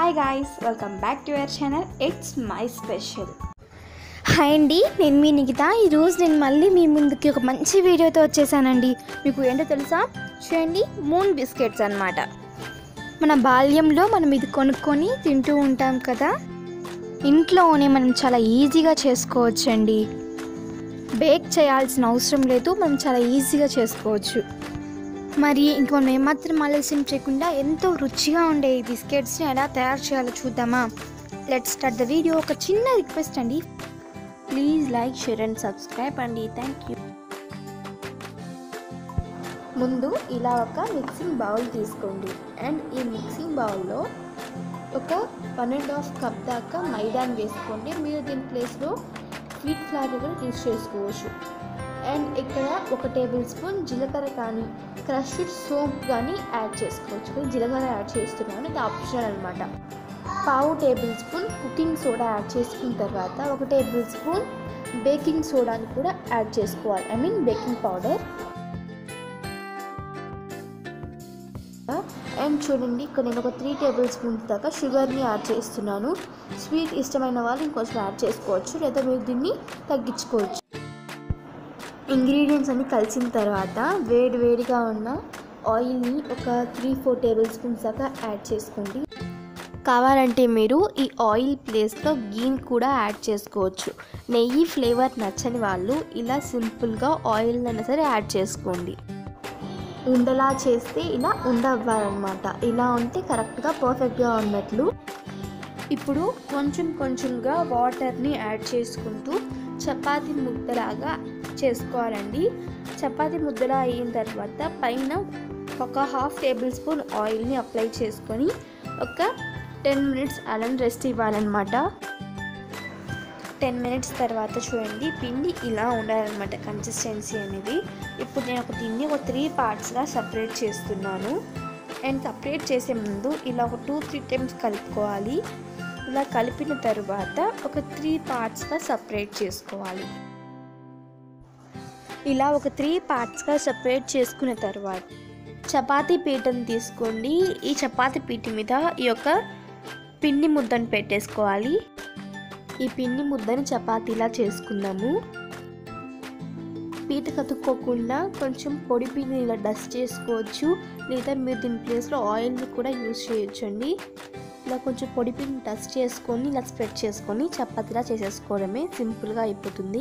Hi guys welcome back to your channel it's my special hi అండి నేను మీ నిగిత ఈరోజు నేను మళ్ళీ మీ ముందుకి ఒక మంచి వీడియోతో వచ్చేసానండి మీకు ఏంటో తెలుసా చూడండి మూన్ బిస్కెట్స్ అన్నమాట మన బాల్యంలో మనం ఇది కొనుక్కొని తింటూ ఉంటాం కదా ఇంట్లోనే మనం చాలా ఈజీగా చేసుకోవచ్చండి బేక్ చేయాల్సిన అవసరం లేదు మనం చాలా ఈజీగా చేసుకోవచ్చు మరి ఇంక మనం ఏమాత్రం ఆలస్యం చేయకుండా ఎంతో రుచిగా ఉండే ఈ బిస్కెట్స్ని ఎలా తయారు చేయాలో చూద్దామా లెట్ స్టార్ట్ ద వీడియో ఒక చిన్న రిక్వెస్ట్ అండి please like share and subscribe అండి థ్యాంక్ యూ ముందు ఇలా ఒక మిక్సింగ్ బౌల్ తీసుకోండి అండ్ ఈ మిక్సింగ్ బౌల్లో ఒక వన్ అండ్ హాఫ్ కప్ దాకా మైదాన్ వేసుకోండి మీరు దీని ప్లేస్లో స్వీట్ ఫ్లవర్ కూడా యూస్ చేసుకోవచ్చు అండ్ ఇక్కడ ఒక టేబుల్ స్పూన్ జీలకర్ర కానీ క్రష్డ్ సోంప్ కానీ యాడ్ చేసుకోవచ్చు నేను జీలకర్ర యాడ్ చేస్తున్నాను ఇది ఆప్షనల్ అనమాట పావు tablespoon cooking soda add చేసుకున్న తర్వాత ఒక టేబుల్ స్పూన్ బేకింగ్ సోడాని కూడా యాడ్ చేసుకోవాలి I mean baking powder and చూడండి ఇక్కడ నేను ఒక త్రీ టేబుల్ స్పూన్స్ దాకా షుగర్ని యాడ్ చేస్తున్నాను స్వీట్ ఇష్టమైన వాళ్ళు ఇంకొంచెం యాడ్ చేసుకోవచ్చు లేదా మీరు దీన్ని తగ్గించుకోవచ్చు ఇంగ్రీడియంట్స్ అన్ని కలిసిన తర్వాత వేడి వేడిగా ఉన్న ఆయిల్ని ఒక త్రీ ఫోర్ టేబుల్ స్పూన్స్ దాకా యాడ్ చేసుకోండి కావాలంటే మీరు ఈ ఆయిల్ ప్లేస్లో గీన్ కూడా యాడ్ చేసుకోవచ్చు నెయ్యి ఫ్లేవర్ నచ్చని వాళ్ళు ఇలా సింపుల్గా ఆయిల్ అయినా సరే యాడ్ చేసుకోండి ఉండలా చేస్తే ఇలా ఉండవ్వాలన్నమాట ఇలా ఉంటే కరెక్ట్గా పర్ఫెక్ట్గా ఉన్నట్లు ఇప్పుడు కొంచెం కొంచెంగా వాటర్ని యాడ్ చేసుకుంటూ చపాతి ముద్దలాగా చేసుకోవాలండి చపాతి ముద్దలా అయిన తర్వాత పైన ఒక హాఫ్ టేబుల్ స్పూన్ ఆయిల్ని అప్లై చేసుకొని ఒక టెన్ మినిట్స్ అలా రెస్ట్ ఇవ్వాలన్నమాట టెన్ మినిట్స్ తర్వాత చూడండి పిండి ఇలా ఉండాలన్నమాట కన్సిస్టెన్సీ అనేది ఇప్పుడు నేను ఒక దీన్ని ఒక త్రీ పార్ట్స్గా సపరేట్ చేస్తున్నాను అండ్ సపరేట్ చేసే ముందు ఇలా ఒక టూ త్రీ టైమ్స్ కలుపుకోవాలి ఇలా కలిపిన తర్వాత ఒక త్రీ పార్ట్స్గా సపరేట్ చేసుకోవాలి ఇలా ఒక త్రీ పార్ట్స్గా సపరేట్ చేసుకున్న తర్వాత చపాతీ పీటను తీసుకోండి ఈ చపాతీ పీట మీద ఈ యొక్క పిండి ముద్దను పెట్టేసుకోవాలి ఈ పిండి ముద్దని చపాతీలా చేసుకుందాము పీట కతుక్కోకుండా కొంచెం పొడి పిండిని ఇలా డస్ట్ చేసుకోవచ్చు లేదా మీరు దీని ప్లేస్లో ఆయిల్ని కూడా యూజ్ చేయొచ్చు అండి ఇలా కొంచెం పొడి పిండి డస్ట్ చేసుకొని ఇలా స్ప్రెడ్ చేసుకొని చపాతీలా చేసేసుకోవడమే సింపుల్గా అయిపోతుంది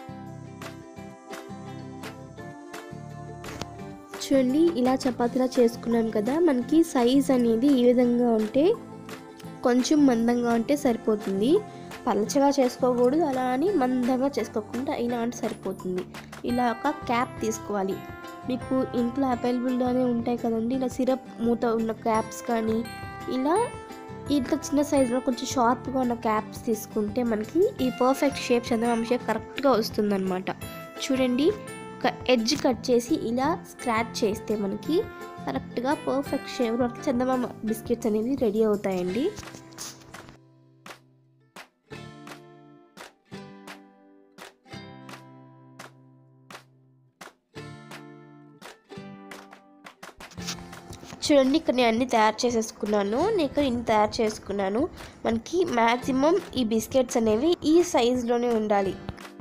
చూడండి ఇలా చపాతీలా చేసుకున్నాం కదా మనకి సైజ్ అనేది ఈ విధంగా ఉంటే కొంచెం మందంగా ఉంటే సరిపోతుంది పలచగా చేసుకోకూడదు అలా అని మందంగా చేసుకోకుండా ఇలా అంటే సరిపోతుంది ఇలా ఒక క్యాప్ తీసుకోవాలి మీకు ఇంట్లో అవైలబుల్గానే ఉంటాయి కదండి ఇలా సిరప్ మూత ఉన్న క్యాప్స్ కానీ ఇలా ఇంత చిన్న సైజులో కొంచెం షార్ప్గా ఉన్న క్యాప్స్ తీసుకుంటే మనకి ఈ పర్ఫెక్ట్ షేప్ చందమామ షేప్ కరెక్ట్గా వస్తుందన్నమాట చూడండి ఒక ఎడ్జ్ కట్ చేసి ఇలా స్క్రాచ్ చేస్తే మనకి కరెక్ట్గా పర్ఫెక్ట్ షేప్లో చందమామ బిస్కెట్స్ అనేవి రెడీ అవుతాయండి చూడండి ఇక్కడ నేను అన్ని తయారు చేసేసుకున్నాను నేను ఇక్కడ ఇన్ని తయారు చేసుకున్నాను మనకి మ్యాక్సిమం ఈ బిస్కెట్స్ అనేవి ఈ సైజులోనే ఉండాలి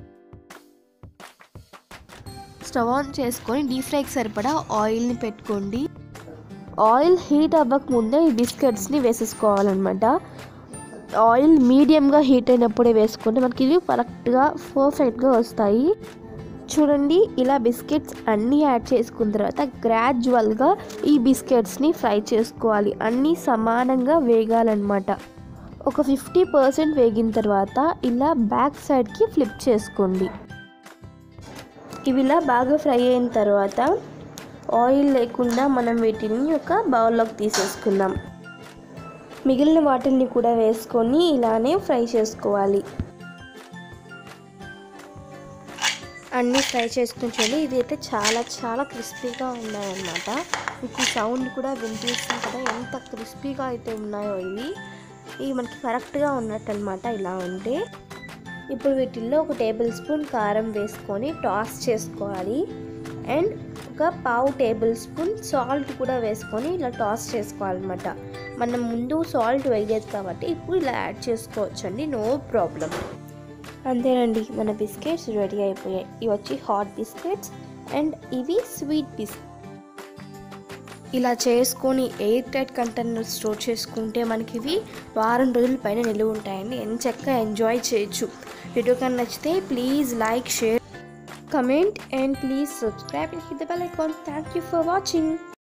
స్టవ్ ఆన్ చేసుకొని డీప్ ఫ్రైకి సరిపడా ఆయిల్ని పెట్టుకోండి ఆయిల్ హీట్ అవ్వక ముందే ఈ బిస్కెట్స్ని వేసేసుకోవాలన్నమాట ఆయిల్ మీడియంగా హీట్ అయినప్పుడే వేసుకుంటే మనకి ఇవి కరెక్ట్గా పర్ఫెక్ట్గా వస్తాయి చూడండి ఇలా బిస్కెట్స్ అన్నీ యాడ్ చేసుకున్న తర్వాత గ్రాడ్యువల్గా ఈ బిస్కెట్స్ని ఫ్రై చేసుకోవాలి అన్నీ సమానంగా వేగాలన్నమాట ఒక ఫిఫ్టీ పర్సెంట్ వేగిన తర్వాత ఇలా బ్యాక్ సైడ్కి ఫ్లిప్ చేసుకోండి ఇవి ఇలా బాగా ఫ్రై అయిన తర్వాత ఆయిల్ లేకుండా మనం వీటిని ఒక బౌల్లోకి తీసేసుకుందాం మిగిలిన వాటిని కూడా వేసుకొని ఇలానే ఫ్రై చేసుకోవాలి అన్నీ ఫ్రై చేసుకుని చూడండి ఇది అయితే చాలా చాలా క్రిస్పీగా ఉన్నాయన్నమాట మీకు సౌండ్ కూడా వినిపిస్తుంది కదా ఎంత క్రిస్పీగా అయితే ఉన్నాయో ఇవి ఇవి మనకి కరెక్ట్గా ఉన్నట్టు అనమాట ఇలా ఉంటే ఇప్పుడు వీటిల్లో ఒక టేబుల్ స్పూన్ కారం వేసుకొని టాస్ చేసుకోవాలి అండ్ ఒక ఒక పావు టేబుల్ స్పూన్ సాల్ట్ కూడా వేసుకొని ఇలా టాస్ చేసుకోవాలన్నమాట మనం ముందు సాల్ట్ వేయలేదు కాబట్టి ఇప్పుడు ఇలా యాడ్ చేసుకోవచ్చండి నో ప్రాబ్లం అంతేనండి మన బిస్కెట్స్ రెడీ అయిపోయాయి ఇవి వచ్చి హాట్ బిస్కెట్స్ అండ్ ఇవి స్వీట్ బిస్కెట్స్ ఇలా చేసుకొని ఎయిర్ టైట్ కంటైనర్ స్టోర్ చేసుకుంటే మనకి ఇవి వారం రోజుల పైన నిలువ ఉంటాయండి ఎంచక్కగా ఎంజాయ్ చేయొచ్చు వీడియో కానీ నచ్చితే please like share comment and please subscribe and hit the bell icon. Thank you for watching.